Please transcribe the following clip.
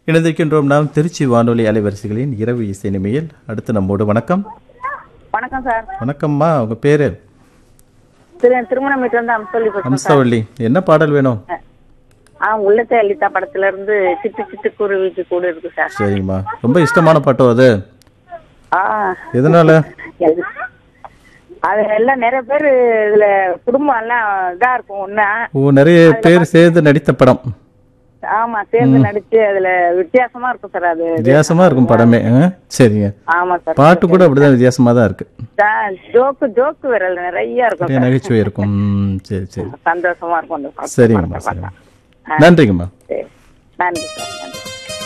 இணைந்திருக்கின்றோம் நாம் திருச்சி வானொலி அலைவரிசைகளின் இரவு இசை நிமையில் அடுத்து நம்மோடு வணக்கம் வணக்கம் சார் வணக்கம்மா உங்க பேரு திரு திருமணம் வீட்டு வந்து அம்சொல்லி பேசுறேன் சார் அம்சவள்ளி என்ன பாடல் வேணும் ஆ உள்ளத்தை அளித்தா படத்துல இருந்து சிட்டு சிட்டு குருவிக்கு கூட இருக்கு சார் சரிங்கம்மா ரொம்ப இஷ்டமான பாட்டோ அது ஆ எதனால எது- அது எல்லாம் நிறைய பேர் இதுல குடும்பம் எல்லாம் இதா இருக்கும் ஒண்ணா ஓ நிறைய பேர் சேர்ந்து நடித்த படம் ஆமா சேர்ந்து நடிச்சு அதுல வித்தியாசமா இருக்கும் சார் அது வித்தியாசமா இருக்கும் படமே ஆ? சரிங்க ஆமா சார் பாட்டு கூட அப்படிதான் வித்தியாசமா தான் இருக்கு ஜோக்கு ஜோக்கு விரல் நிறைய இருக்கும் நிறைய சார் நகைச்சுவை இருக்கும் ம், சரி சரி சந்தோஷமா இருக்கும் அந்த பாட்டு. சரிங்கம்மா படத்தை சரிங்கம்மா பார்த்தா. நன்றிங்கம்மா சரி நன்றி சார் நன்றி